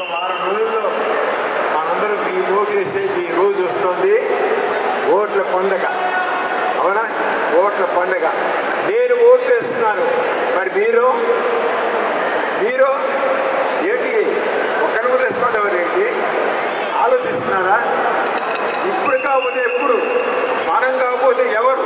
వారం రోజుల్లో మనందరికి ఓటు వేసేది ఈ రోజు వస్తుంది ఓట్ల పండగ అవునా ఓట్ల పండగ నేను ఓట్లు వేస్తున్నాను మరి మీరు మీరు ఏంటి ఒక్కరు కూడా రెస్పాండ్ అవ్వరు ఏంటి ఆలోచిస్తున్నారా ఇప్పుడు కాకపోతే ఎప్పుడు మనం కాకపోతే ఎవరు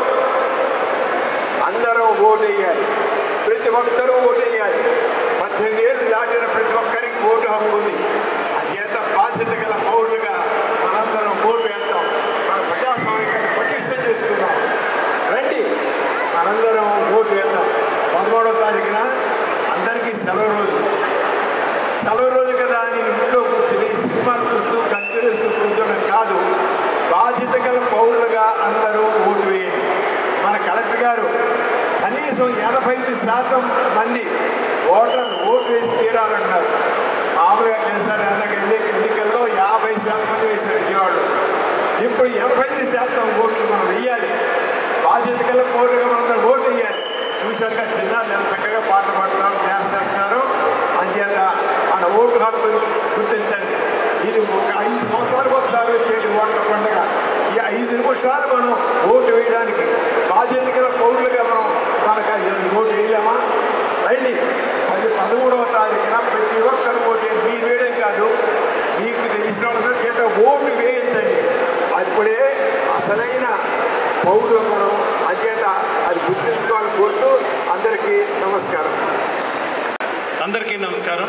అందరం ఓటు వేయాలి ప్రతి ఒక్కరూ ఓటు వేయాలి పద్దెనిమిది ఏళ్ళు దాటిన ప్రతి ఒక్కరికి ఓటు హక్కు ఉంది అది ఎంత బాధ్యత గల పౌరులుగా మనందరం ఓటు వేస్తాం మన ప్రజాస్వామ్యాన్ని పటిష్టం చేసుకుందాం రండి మనందరం ఓటు వేద్దాం పదమూడవ తారీఖున అందరికీ సెలవు రోజు సెలవు రోజు కదా అని ఇంట్లో కూర్చుని సినిమాలు చూస్తూ కంటిన్యూస్తూ కూర్చోడం కాదు బాధ్యత గల పౌరులుగా అందరూ ఓటు వేయండి మన కలెక్టర్ గారు కనీసం ఎనభై ఐదు శాతం మంది ఓటర్లు ఓటు వేసి తీరాలన్నారు మామూలుగా చేశారు ఎన్నిక ఎన్నిక ఎన్నికల్లో యాభై శాతం మంది వేశారు విజయవాడలో ఇప్పుడు ఎనభై ఐదు శాతం ఓట్లు మనం వేయాలి బాధ్యత గల పౌరులుగా మనం ఓటు వేయాలి చూశారుగా చిన్న నేను చక్కగా పాట పాడుతున్నారు డ్యాన్స్ చేస్తున్నారు అంచేత మన ఓటు హక్కు గుర్తించండి ఇది ఒక ఐదు సంవత్సరాలకు ఒకసారి వచ్చేది ఓట్ల పండుగ ఈ ఐదు నిమిషాలు మనం ఓటు వేయడానికి బాధ్యత గల పౌరులుగా మనం మనకు ఈ ఓటు వేయలేమా రండి అది పదమూడవ తారీఖున ప్రతి ఒక్కరు ఓటు వేయండి. మీరు వేయడం కాదు మీకు తెలిసిన వాళ్ళందరూ చేత ఓటు వేయించండి అప్పుడే అసలైన పౌరులు మనం అంచేత అది గుర్తించుకోవాలని కోరుతూ అందరికీ నమస్కారం అందరికీ నమస్కారం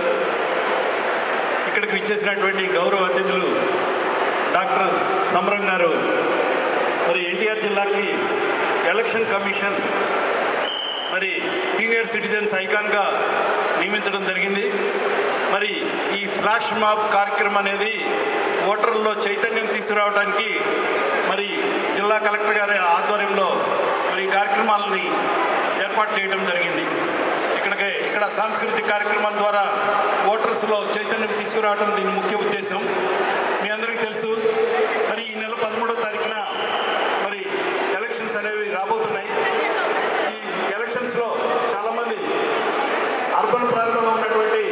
ఇక్కడికి విచ్చేసినటువంటి గౌరవ అతిథులు డాక్టర్ సమరం గారు మరి ఎన్టీఆర్ జిల్లాకి ఎలక్షన్ కమిషన్ మరి సీనియర్ సిటిజన్స్ ఐకాన్గా నియమించడం జరిగింది మరి ఈ ఫ్లాష్ మాబ్ కార్యక్రమం అనేది ఓటర్లలో చైతన్యం తీసుకురావడానికి మరి జిల్లా కలెక్టర్ గారి ఆధ్వర్యంలో మరి ఈ కార్యక్రమాలని ఏర్పాటు చేయడం జరిగింది ఇక్కడికి ఇక్కడ సాంస్కృతిక కార్యక్రమాల ద్వారా ఓటర్స్లో చైతన్యం తీసుకురావడం దీని ముఖ్య ఉద్దేశం మీ అందరికీ తెలుసు మరి ఈ నెల పదమూడో తారీఖున మరి ఎలక్షన్స్ అనేవి రాబోతున్నాయి ఈ ఎలక్షన్స్లో చాలామంది అర్బన్ ప్రాంతంలో ఉన్నటువంటి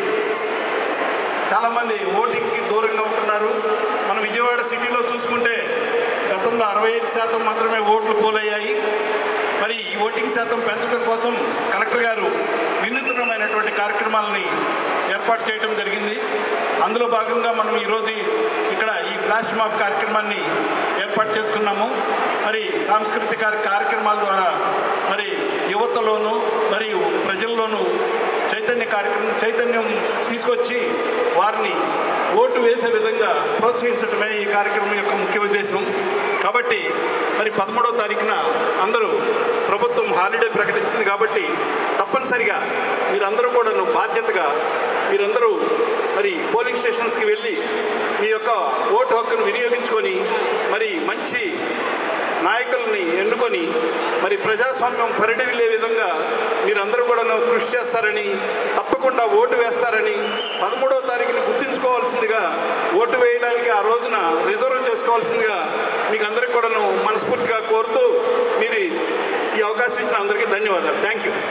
చాలామంది ఓటింగ్కి దూరంగా ఉంటున్నారు మన విజయవాడ సిటీలో చూసుకుంటే గతంలో అరవై ఐదు శాతం మాత్రమే ఓట్లు పోలయ్యాయి మరి ఈ ఓటింగ్ శాతం పెంచడం కోసం కలెక్టర్ గారు వినూత్నమైనటువంటి కార్యక్రమాలని ఏర్పాటు చేయడం జరిగింది అందులో భాగంగా మనం ఈరోజు ఇక్కడ ఈ ఫ్లాష్ మాబ్ కార్యక్రమాన్ని ఏర్పాటు చేసుకున్నాము మరి సాంస్కృతిక కార్యక్రమాల ద్వారా మరి యువతలోనూ మరియు ప్రజల్లోనూ చైతన్య కార్యక్రమం చైతన్యం తీసుకొచ్చి వారిని ఓటు వేసే విధంగా ప్రోత్సహించడమే ఈ కార్యక్రమం యొక్క ముఖ్య ఉద్దేశం కాబట్టి మరి పదమూడవ తారీఖున అందరూ ప్రభుత్వం హాలిడే ప్రకటించింది కాబట్టి తప్పనిసరిగా మీరందరూ కూడాను బాధ్యతగా మీరందరూ మరి పోలింగ్ స్టేషన్స్కి వెళ్ళి మీ యొక్క ఓటు హక్కును వినియోగించుకొని మరి మంచి నాయకుల్ని ఎన్నుకొని మరి ప్రజాస్వామ్యం పరిడివిలే విధంగా మీరందరూ కూడా కృషి చేస్తారని తప్పకుండా ఓటు వేస్తారని పదమూడవ తారీఖుని గుర్తుంచుకోవాల్సిందిగా ఓటు వేయడానికి ఆ రోజున రిజర్వ్ చేసుకోవాల్సిందిగా మీకు అందరికీ కూడాను మనస్ఫూర్తిగా కోరుతూ మీరు ఈ అవకాశం ఇచ్చిన అందరికీ ధన్యవాదాలు థ్యాంక్ యూ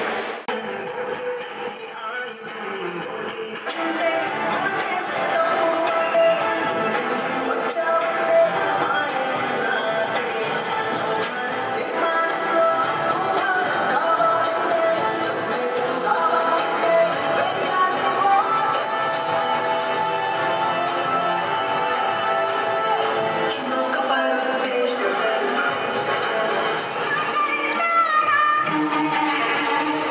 Thank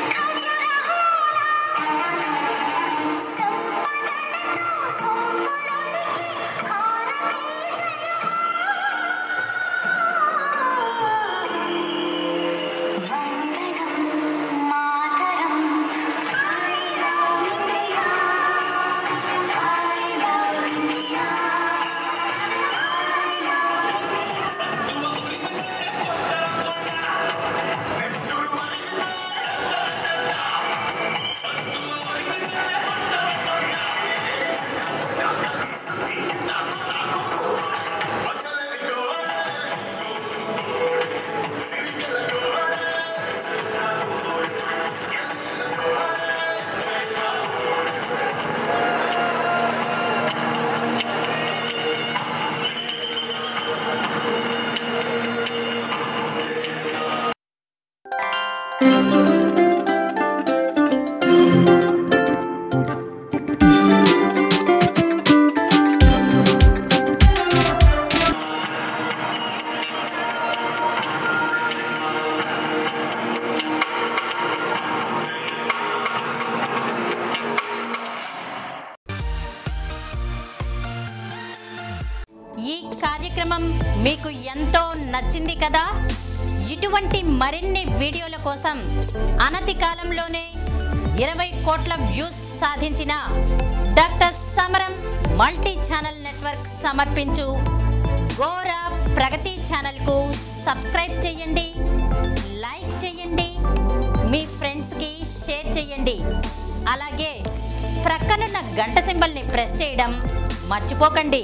ఈ కార్యక్రమం మీకు ఎంతో నచ్చింది కదా ఇటువంటి మరిన్ని వీడియోల కోసం అనతి కాలంలోనే ఇరవై కోట్ల వ్యూస్ సాధించిన డాక్టర్ సమరం మల్టీ ఛానల్ నెట్వర్క్ సమర్పించు గోరా ప్రగతి ఛానల్కు సబ్స్క్రైబ్ చేయండి లైక్ చేయండి మీ ఫ్రెండ్స్కి షేర్ చేయండి అలాగే ప్రక్కనున్న గంట సింబల్ని ప్రెస్ చేయడం మర్చిపోకండి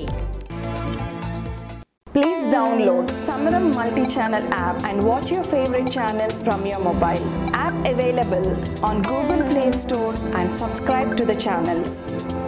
Please download Samaram multi-channel app and watch your favorite channels from your mobile. App available on Google Play Store and subscribe to the channels.